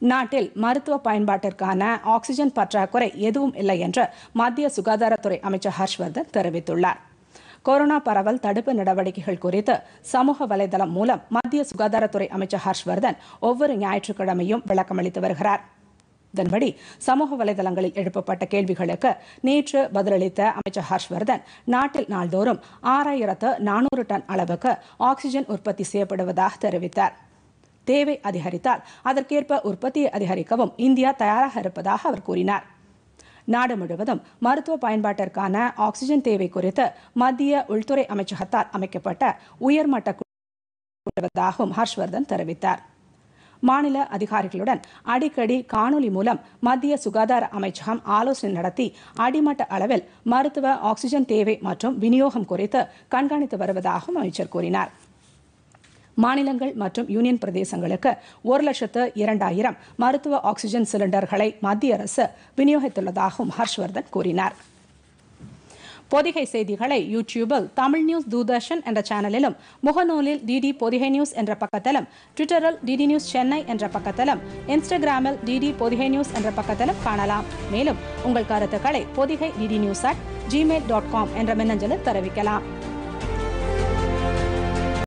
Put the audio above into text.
நாட்டில் மருத்துவ பயன்பாட்டிற்கான ஆக்ஸிஜன் பற்றாக்குறை எதுவும் இல்லை என்று மத்திய சுகாதாரத்துறை அமைச்சர் ஹர்ஷ்வர்தன் தெரிவித்துள்ளார் கொரோனா பரவல் தடுப்பு நடவடிக்கைகள் குறித்து சமூக வலைதளம் மூலம் மத்திய சுகாதாரத்துறை அமைச்சர் ஹர்ஷ்வர்தன் ஒவ்வொரு ஞாயிற்றுக்கிழமையும் விளக்கமளித்து வருகிறார் இதன்படி சமூக வலைதளங்களில் எழுப்பப்பட்ட கேள்விகளுக்கு நேற்று பதிலளித்த அமைச்சர் ஹர்ஷ்வர்தன் நாட்டில் நாள்தோறும் ஆறாயிரத்து நானூறு டன் அளவுக்கு ஆக்ஸிஜன் உற்பத்தி செய்யப்படுவதாக தெரிவித்தார் தேவை அதிகரித்தால் அதற்கேற்ப உற்பத்தியை அதிகரிக்கவும் இந்தியா தயாராக இருப்பதாக அவர் கூறினார் நாடு முழுவதும் மருத்துவ பயன்பாட்டிற்கான ஆக்ஸிஜன் தேவை குறித்து மத்திய உள்துறை அமைச்சகத்தால் அமைக்கப்பட்ட உயர்மட்ட குழுவதாகவும் ஹர்ஷ்வர்தன் தெரிவித்தார் மாநில அதிகாரிகளுடன் அடிக்கடி காணொலி மூலம் மத்திய சுகாதார அமைச்சகம் ஆலோசனை நடத்தி அடிமட்ட அளவில் மருத்துவ ஆக்ஸிஜன் தேவை மற்றும் விநியோகம் குறித்து கண்காணித்து வருவதாகவும் அமைச்சர் கூறினார் மாநிலங்கள் மற்றும் யூனியன் பிரதேசங்களுக்கு ஒரு லட்சத்து இரண்டாயிரம் மருத்துவ ஆக்ஸிஜன் சிலிண்டர்களை மத்திய அரசு விநியோகித்துள்ளதாகவும் ஹர்ஷ்வர்தன் கூறினார் பொதிகை செய்திகளை யூடியூபில் தமிழ் நியூஸ் தூர்தர்ஷன் என்ற சேனலிலும் முகநூலில் டிடி பொதிகை நியூஸ் என்ற பக்கத்திலும் ட்விட்டரில் டிடி நியூஸ் சென்னை என்ற பக்கத்திலும் இன்ஸ்டாகிராமில் டிடி பொதிகை நியூஸ் என்ற பக்கத்திலும் காணலாம் மேலும் உங்கள் கருத்துக்களை Podhigai DD news at Gmail dot com என்ற மின்னஞ்சலில் தெரிவிக்கலாம்